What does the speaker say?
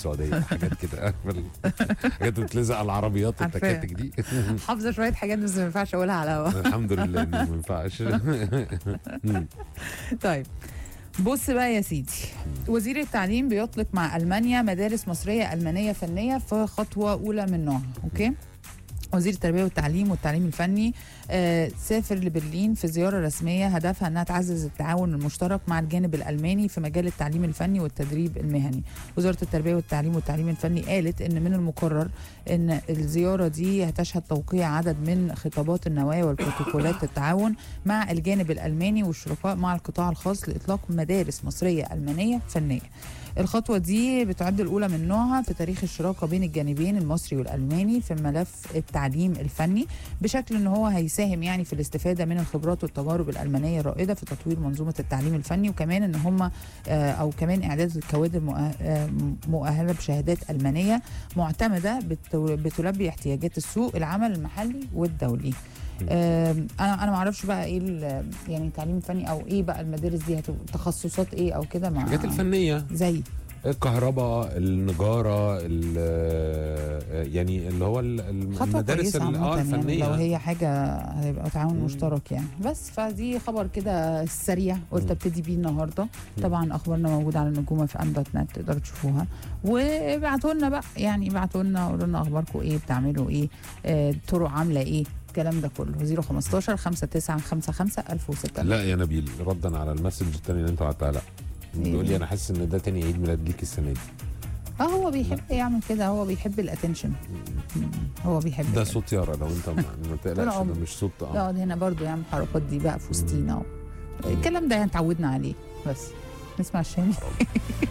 السعوديه حاجات كده عارفة ال- حاجات بتلزق على العربيات عارفاها. التكاتك دي حافظه شويه حاجات بس ما ينفعش اقولها على الهوا الحمد لله انه ما ينفعش مم. طيب بص بقى يا سيدي وزير التعليم بيطلق مع المانيا مدارس مصريه المانيه فنيه في خطوه اولى من نوعها اوكي وزير التربيه والتعليم والتعليم الفني آه سافر لبرلين في زياره رسميه هدفها انها تعزز التعاون المشترك مع الجانب الالماني في مجال التعليم الفني والتدريب المهني. وزاره التربيه والتعليم والتعليم الفني قالت ان من المقرر ان الزياره دي هتشهد توقيع عدد من خطابات النوايا والبروتوكولات التعاون مع الجانب الالماني والشركاء مع القطاع الخاص لاطلاق مدارس مصريه المانيه فنيه. الخطوه دي بتعد الاولى من نوعها في تاريخ الشراكه بين الجانبين المصري والالماني في ملف التعليم الفني بشكل ان هو هيساهم يعني في الاستفاده من الخبرات والتجارب الالمانيه الرائده في تطوير منظومه التعليم الفني وكمان ان هم آه، او كمان اعداد الكوادر مؤه- آه، مؤهله بشهادات المانيه معتمده بت- بتلبي احتياجات السوق العمل المحلي والدولي. آم، انا انا ما اعرفش بقى ايه ال- يعني التعليم الفني او ايه بقى المدارس دي هتبقى تخصصات ايه او كده مع الحاجات الفنيه زي الكهرباء النجاره ال- يعني اللي هو ال- خطوه المدارس كويسه ال- عامه اه يعني الفنيه لو هي حاجه هيبقى تعاون مم. مشترك يعني بس فدي خبر كده سريع قلت مم. ابتدي بيه النهارده مم. طبعا اخبارنا موجوده على النجوم في ام دوت نت تقدروا تشوفوها وابعتوا لنا بقى يعني ابعتوا لنا قولوا لنا اخباركم ايه بتعملوا ايه آه، الطرق عامله ايه الكلام ده كله 015 5955 1006 لا يا نبيل ردا على المسج الثاني اللي انت بعتها لا إيه؟ بيقول لي انا حاسس ان ده تاني عيد ميلاد ليك السنه دي اه هو بيحب يعمل كده هو بيحب الاتنشن هو بيحب ده كده. صوت يارا لو انت ما ما تقلقش عمري. ده مش صوت اه يقعد هنا برضو يعمل الحركات دي بقى في وسطينا الكلام ده يعني اتعودنا عليه بس نسمع الشامي